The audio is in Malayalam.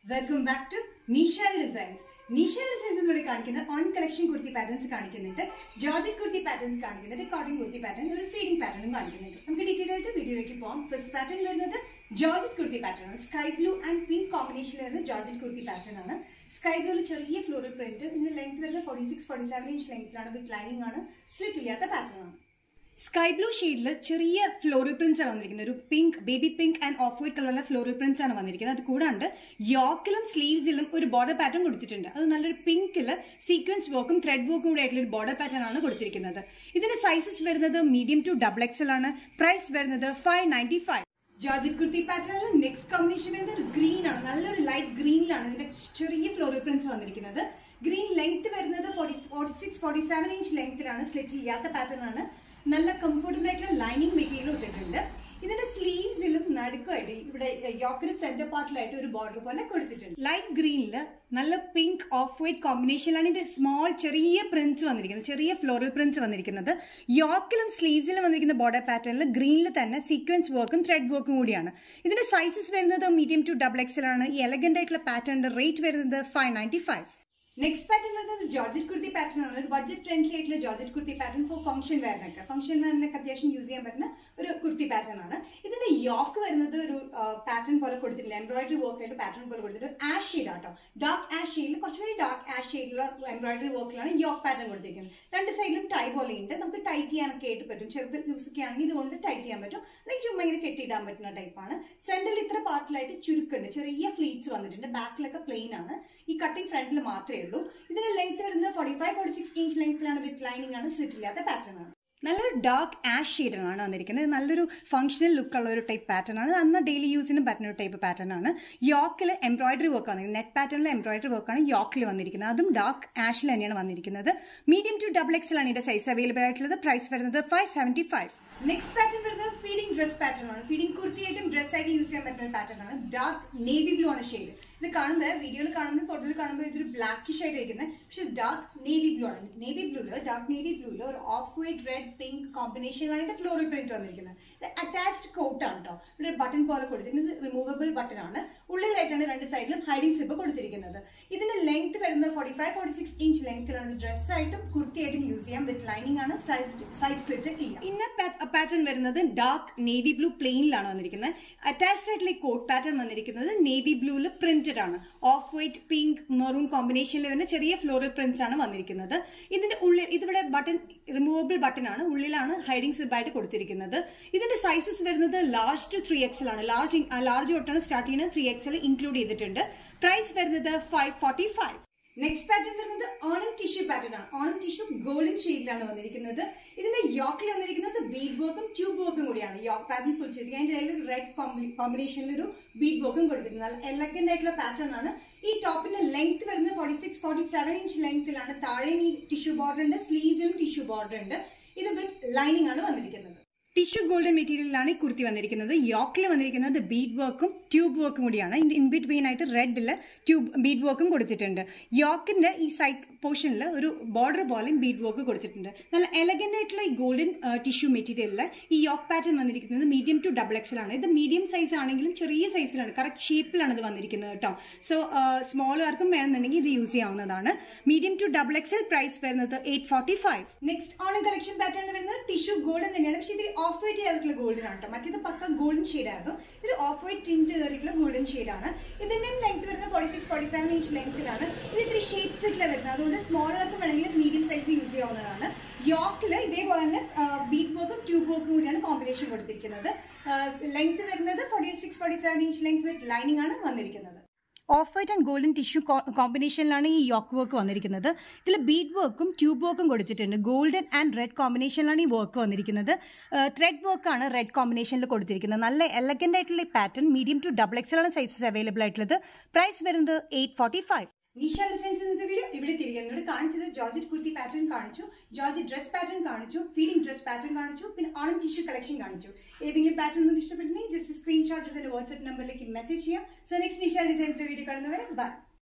welcome back to Nisha designs Nisha designs ഇവിടെ കാണിക്കുന്ന ഓൺ കളക്ഷൻ കുർത്തി പാറ്റേൺസ് കാണിക്കുന്നുണ്ട് ജോർജറ്റ് കുർത്തി പാറ്റേൺസ് കാണിക്കുന്നുണ്ട് കോട്ടൺ കുർത്തി പാറ്റേൺ ഒരു ഫീഡിംഗ് പാറ്റേണും കാണിക്കുന്നുണ്ട് നമുക്ക് ഡീറ്റെയിൽ ആയിട്ട് വീഡിയോയിലേക്ക് പോകാം ഫസ്റ്റ് പാറ്റേൺ വരുന്നത് ജോർജറ്റ് കുർത്തി പാറ്റേൺ ആണ് സ്കൈ ബ്ലൂ ആൻഡ് പിങ്ക് കോമ്പിനേഷനിൽ വരുന്ന ജോർജറ്റ് കുർത്തി പാറ്റേൺ ആണ് സ്കൈ ബ്ലൂവിൽ ചെറിയ ഫ്ലോറൽ പ്രിന്റ് ഇതിന്റെ ലെങ്ത് വരുന്നത് forty six forty seven inch ലെങ്ത്തിലാണ് വിത്ത് ലൈനിങ് ആണ് സ്ലിറ്റ് ഇല്ലാത്ത പാറ്റേൺ ആണ് സ്കൈ ബ്ലൂ ഷെയ്ഡിൽ ചെറിയ ഫ്ലോറൽ പ്രിന്റ്സ് ആണ് വന്നിരിക്കുന്നത് ഒരു pink baby pink and off white കളറിലെ ഫ്ലോറൽ പ്രിന്റ്സ് ആണ് വന്നിരിക്കുന്നത് അത് കൂടാണ്ട് യോക്കിലും സ്ലീവ്സിലും ഒരു ബോർഡർ പാറ്റേൺ കൊടുത്തിട്ടുണ്ട് അത് നല്ലൊരു പിങ്കിൽ സീക്വൻസ് വർക്കും ത്രെഡ് വർക്കും കൂടെ ആയിട്ടുള്ള ഒരു ബോർഡർ പാറ്റേൺ ആണ് കൊടുത്തിരിക്കുന്നത് ഇതിന്റെ സൈസസ് വരുന്നത് മീഡിയം ടു ഡബിൾ എക്സൽ ആണ് പ്രൈസ് വരുന്നത് five ninety five georgette kurti പാറ്റേണിൽ നെക്സ്റ്റ് കോമ്പിനേഷൻ വരുന്നത് ഗ്രീൻ ആണ് നല്ലൊരു ലൈറ്റ് ഗ്രീനിലാണ് ഇതിന്റെ ചെറിയ ഫ്ലോറൽ പ്രിന്റ്സ് വന്നിരിക്കുന്നത് ഗ്രീൻ ലെങ്ത് വരുന്നത് forty forty six forty seven inch ലെങ്ത്തിലാണ് സ്ലിറ്റ് ചെയ്യാത്ത പാറ്റേൺ ആണ് നല്ല കംഫർട്ടബിൾ ആയിട്ടുള്ള ലൈനിങ് മെറ്റീരിയൽ ഇട്ടിട്ടുണ്ട് ഇതിന്റെ സ്ലീവ്സിലും നടുക്കുമായിട്ട് ഇവിടെ യോക്കിന് സെന്റർ പാർട്ടിലായിട്ട് ഒരു ബോർഡർ പോലെ കൊടുത്തിട്ടുണ്ട് ലൈറ്റ് ഗ്രീനില് നല്ല പിങ്ക് ഓഫ് വൈറ്റ് കോമ്പിനേഷനിലാണ് ഇതിന്റെ സ്മോൾ ചെറിയ പ്രിന്റ്സ് വന്നിരിക്കുന്നത് ചെറിയ ഫ്ലോറൽ പ്രിന്റ്സ് വന്നിരിക്കുന്നത് യോക്കിലും സ്ലീവ്സിലും വന്നിരിക്കുന്ന ബോർഡർ പാറ്റേണിൽ ഗ്രീനിൽ തന്നെ സീക്വൻസ് വർക്കും ത്രെഡ് വർക്കും കൂടിയാണ് ഇതിന്റെ സൈസസ് വരുന്നത് മീഡിയം ടു ഡബിൾ എക്സൽ ആണ് ഈ എലഗന്റ് ആയിട്ടുള്ള പാറ്റേണിന്റെ റേറ്റ് വരുന്നത് five ninety five next pattern വരുന്നത് ജോർജറ്റ് കുർത്തി പാറ്റേൺ ആണ് ഒരു ബഡ്ജറ്റ് ഫ്രണ്ട്ലി ആയിട്ടുള്ള georgette kurti pattern for function വെയറിനൊക്കെ ഫംഗ്ഷൻ വെയറിനൊക്കെ അത്യാവശ്യം യൂസ് ചെയ്യാൻ പറ്റുന്ന ഒരു കുർത്തി പാറ്റേൺ ആണ് ഇതിന്റെ യോക്ക് വരുന്നത് ഒരു പാറ്റേൺ പോലെ കൊടുത്തിട്ടില്ല എംബ്രോയിഡറി വർക്ക് ആയിട്ട് പാറ്റേൺ പോലെ കൊടുത്തിട്ട് ആഷ് ഷെയ്ഡ് ആട്ടോ ഡാർക്ക് ആഷ് ഷെയ്ഡിൽ കുറച്ചുകൂടി ഡാർക്ക് ആഷ് ഷെയ്ഡിലുള്ള എംബ്രോയിഡറി വർക്കിലാണ് യോക്ക് പാറ്റേൺ കൊടുത്തിരിക്കുന്നത് രണ്ട് സൈഡിലും ടൈ പോലെ ഉണ്ട് നമുക്ക് ടൈറ്റ് ചെയ്യാനൊക്കെ ആയിട്ട് പറ്റും ചെറുത് ലൂസ് ഒക്കെ ആണെങ്കിൽ ഇതുകൊണ്ട് ടൈറ്റ് ചെയ്യാൻ പറ്റും അല്ലെങ്കിൽ ചുമ്മാ ഇങ്ങനെ കെട്ടിയിടാൻ പറ്റുന്ന ടൈപ്പാണ് സെന്ററിൽ ഇത്ര പാർട്ടിലായിട്ട് ചുരുക്കുണ്ട് ചെറിയ ഫ്ലീറ്റ്സ് വന്നിട്ടുണ്ട് ബാക്കിലൊക്കെ പ്ലെയിൻ ആണ് ഈ കട്ടിംഗ് ഫ്രണ്ടിൽ മാത്രമേ ഉള്ളൂ ഇതിന്റെ ലെങ്ത് വരുന്നത് forty five forty six inch ലെങ്ത്തിലാണ് വിത്ത് ലൈനിങ് ആണ് സ്ലിറ്റ് ഇല്ലാത്ത പാറ്റേൺ ആണ് നല്ലൊരു ഡാർക്ക് ആഷ് ഷെയ്ഡാണ് വന്നിരിക്കുന്നത് നല്ലൊരു ഫംഗ്ഷണൽ ലുക്കുള്ള ഒരു ടൈപ്പ് പാറ്റേൺ ആണ് അന്ന് ഡെയിലി യൂസിനും പറ്റുന്ന ഒരു ടൈപ്പ് പാറ്റേൺ ആണ് യോക്കിൽ എംബ്രോയിഡറി വർക്ക് വന്നിരിക്കുന്നത് നെറ്റ് പാറ്റേണിൽ എംബ്രോയിഡറി വർക്കാണ് യോക്കിൽ വന്നിരിക്കുന്നത് അതും ഡാർക്ക് ആഷിൽ തന്നെയാണ് വന്നിരിക്കുന്നത് മീഡിയം ടു ഡബിൾ എക്സൽ ആണ് ഇതിന്റെ സൈസ് അവൈലബിൾ ആയിട്ടുള്ളത് പ്രൈസ് വരുന്നത് five seventy five next pattern വരുന്നത് ഫീഡിംഗ് ഡ്രസ് പാറ്റേൺ ആണ് ഫീഡിംഗ് കുർത്തിയായിട്ടും ഡ്രസ് ആയിട്ട് യൂസ് ചെയ്യാൻ പറ്റുന്ന പാറ്റേൺ ആണ് ഡാർക്ക് നേവി ബ്ലൂ ആണ് ഷെയ്ഡ് ഇത് കാണുമ്പോൾ വീഡിയോയിൽ കാണുമ്പോൾ ഫോട്ടോയിൽ കാണുമ്പോൾ ഇതൊരു ബ്ലാക്കിഷ് ആയിട്ട് ഇരിക്കുന്നത് പക്ഷെ ഡാർക്ക് നേവി ബ്ലൂ ആണ് നേവി ബ്ലൂല് ഡാർക്ക് നേവി ബ്ലൂല് ഒരു ഓഫ് വൈറ്റ് റെഡ് പിങ്ക് കോമ്പിനേഷനിലാണ് ഇതിന്റെ ഫ്ലോറൽ പ്രിന്റ് വന്നിരിക്കുന്നത് ഇത് അറ്റാച്ച്ഡ് കോട്ട് ആണ് കേട്ടോ ഇവിടെ ബട്ടൺ പോലെ കൊടുത്തിരിക്കുന്നത് റിമൂവബിൾ ബട്ടൺ ആണ് ഉള്ളിലായിട്ടാണ് രണ്ട് സൈഡിലും ഹൈഡിംഗ് സിപ്പ് കൊടുത്തിരിക്കുന്നത് ഇതിന്റെ ലെങ്ത് വരുന്നത് forty five forty six inch ലെങ്ത്തിലാണ് ഡ്രസ് ആയിട്ടും കുർത്തിയായിട്ടും യൂസ് ചെയ്യാം വിത്ത് ലൈനിങ് ആണ് സൈഡ് സ്ലിറ്റ് ഇല്ല ഇന്ന പാറ്റേൺ വരുന്നത് ഡാർക്ക് നേവി ബ്ലൂ പ്ലെയിനിലാണ് വന്നിരിക്കുന്നത് അറ്റാച്ച്ഡ് ആയിട്ടുള്ള ഈ കോട്ട് പാറ്റേൺ വന്നിരിക്കുന്നത് നേവി ബ്ലൂവിൽ പ്രിന്റഡ് ആണ് ഓഫ് വൈറ്റ് പിങ്ക് മെറൂൺ കോമ്പിനേഷനിൽ വരുന്ന ചെറിയ ഫ്ലോറൽ പ്രിന്റ്സ് ആണ് വന്നിരിക്കുന്നത് ഇതിന്റെ ഉള്ളിൽ ഇതിവിടെ ബട്ടൺ റിമൂവബിൾ ബട്ടൺ ആണ് ഉള്ളിലാണ് ഹൈഡിംഗ് സിബായിട്ട് കൊടുത്തിരിക്കുന്നത് ഇതിന്റെ സൈസസ് വരുന്നത് ലാർജ് ടു ത്രീ എക്സൽ ആണ് ലാർജ് ലാർജ് തൊട്ടാണ് സ്റ്റാർട്ട് ചെയ്യുന്നത് ത്രീ എക്സൽ ഇൻക്ലൂഡ് ചെയ്തിട്ടുണ്ട് പ്രൈസ് വരുന്നത് five forty five next pattern വരുന്നത് ഓണം ടിഷ്യൂ പാറ്റേൺ ആണ് ഓണം ടിഷ്യൂ ഗോൾഡൻ ഷെയ്ഡിലാണ് വന്നിരിക്കുന്നത് ഇതിന്റെ യോക്കിൽ വന്നിരിക്കുന്നത് ബീഡ് വർക്കും ട്യൂബ് വർക്കും കൂടിയാണ് യോക്ക് പാറ്റേൺ ഫുൾ ചെയ്തിരിക്കുക അതിന്റെ ഇടയിൽ റെഡ് കോമ്പിനേഷനിൽ ഒരു ബീഡ് വർക്കും കൊടുത്തിരിക്കുന്നത് നല്ല എലഗന്റ് ആയിട്ടുള്ള പാറ്റേൺ ആണ് ഈ ടോപ്പിന്റെ ലെങ്ത് വരുന്നത് forty six forty seven inch ലെങ്ത്തിലാണ് താഴെയും ഈ ടിഷ്യൂ ബോർഡർ ഉണ്ട് സ്ലീവ്സിലും ടിഷ്യൂ ബോർഡർ ഉണ്ട് ഇത് വിത്ത് ലൈനിങ് ആണ് വന്നിരിക്കുന്നത് ടിഷ്യൂ ഗോൾഡൻ മെറ്റീരിയലാണ് ഈ കുർത്തി വന്നിരിക്കുന്നത് യോക്കിൽ വന്നിരിക്കുന്നത് ബീഡ് വർക്കും ട്യൂബ് വർക്കും കൂടിയാണ് ഇൻ ബിറ്റ്വീൻ ആയിട്ട് റെഡിൽ ട്യൂബ് ബീഡ് വർക്കും കൊടുത്തിട്ടുണ്ട് യോക്കിന്റെ ഈ സൈഡ് പോർഷനിൽ ഒരു ബോർഡർ പോലെയും ബീഡ് വർക്ക് കൊടുത്തിട്ടുണ്ട് നല്ല എലഗന്റ് ആയിട്ടുള്ള ഈ ഗോൾഡൻ ടിഷ്യൂ മെറ്റീരിയലിൽ ഈ യോക്ക് പാറ്റേൺ വന്നിരിക്കുന്നത് മീഡിയം ടു ഡബിൾ എക്സൽ ആണ് ഇത് മീഡിയം സൈസ് ആണെങ്കിലും ചെറിയ സൈസിലാണ് കറക്റ്റ് ഷേപ്പിലാണ് ഇത് വന്നിരിക്കുന്നത് കേട്ടോ സോ സ്മോളുകാർക്കും വേണമെന്നുണ്ടെങ്കിൽ ഇത് യൂസ് ചെയ്യാവുന്നതാണ് medium to double XL price വരുന്നത് eight forty five next Onam collection pattern വരുന്നത് ടിഷ്യൂ ഗോൾഡൻ തന്നെയാണ് പക്ഷേ ഇതിൽ ഓഫ് വൈറ്റ് ചെയ്തിട്ടുള്ള ഗോൾഡൻ ആണ് കേട്ടോ മറ്റേത് പക്ക ഗോൾഡൻ ഷെയ്ഡ് ആയിരുന്നു ഇത് ഓഫ് വൈറ്റ് ടിൻറ്റ് കയറിയിട്ടുള്ള ഗോൾഡൻ ഷെയ്ഡാണ് ഇതിന്റെ ലെങ്ത് വരുന്നത് forty six forty seven inch ലെങ്ത്തിലാണ് ഇത് ഇത്തിരി ഷേപ്പ് ഫിറ്റിലാണ് വരുന്നത് അതുകൊണ്ട് സ്മോളുകാർക്ക് വേണമെങ്കിൽ മീഡിയം സൈസ് യൂസ് ചെയ്യാവുന്നതാണ് യോക്കിൽ ഇതേപോലെ തന്നെ ബീറ്റ് വർക്കും ട്യൂബ് വർക്കും കൂടിയാണ് കോമ്പിനേഷൻ കൊടുത്തിരിക്കുന്നത് ലെങ്ത് വരുന്നത് forty six forty seven inch length with lining ആണ് വന്നിരിക്കുന്നത് off white and golden tissue കോമ്പിനേഷനിലാണ് ഈ യോക്ക് വർക്ക് വന്നിരിക്കുന്നത് ഇതിൽ ബീഡ് വർക്കും ട്യൂബ് വർക്കും കൊടുത്തിട്ടുണ്ട് ഗോൾഡൻ ആൻഡ് റെഡ് കോമ്പിനേഷനിലാണ് ഈ വർക്ക് വന്നിരിക്കുന്നത് ത്രെഡ് വർക്കാണ് റെഡ് കോമ്പിനേഷനിൽ കൊടുത്തിരിക്കുന്നത് നല്ല എലഗന്റ് ആയിട്ടുള്ള pattern medium to double XL ആണ് സൈസസ് അവൈലബിൾ ആയിട്ടുള്ളത് പ്രൈസ് വരുന്നത് eight forty five Nisha designs ഇന്നത്തെ വീഡിയോ ഇവിടെ തിരികെ കാണിച്ചത് ജോർജറ്റ് കുർത്തി പാറ്റേൺ കാണിച്ചു ജോർജറ്റ് ഡ്രസ് പാറ്റേൺ കാണിച്ചു ഫീഡിംഗ് ഡ്രസ് പാറ്റേൺ കാണിച്ചു പിന്നെ ഓണം ടിഷ്യൂ കളക്ഷൻ കാണിച്ചു ഏതെങ്കിലും പാറ്റേൺ ഒന്നും ഇഷ്ടപ്പെട്ടിട്ടുണ്ടെങ്കിൽ ജസ്റ്റ് സ്ക്രീൻഷോട്ട് എടുത്തിട്ട് വാട്സ്ആപ്പ് നമ്പറിലേക്ക് മെസ്സേജ് ചെയ്യാം സോ നെക്സ്റ്റ് നിഷ ഡിസൈൻസിന്റെ വീഡിയോ കാണുന്നവരെ ബൈ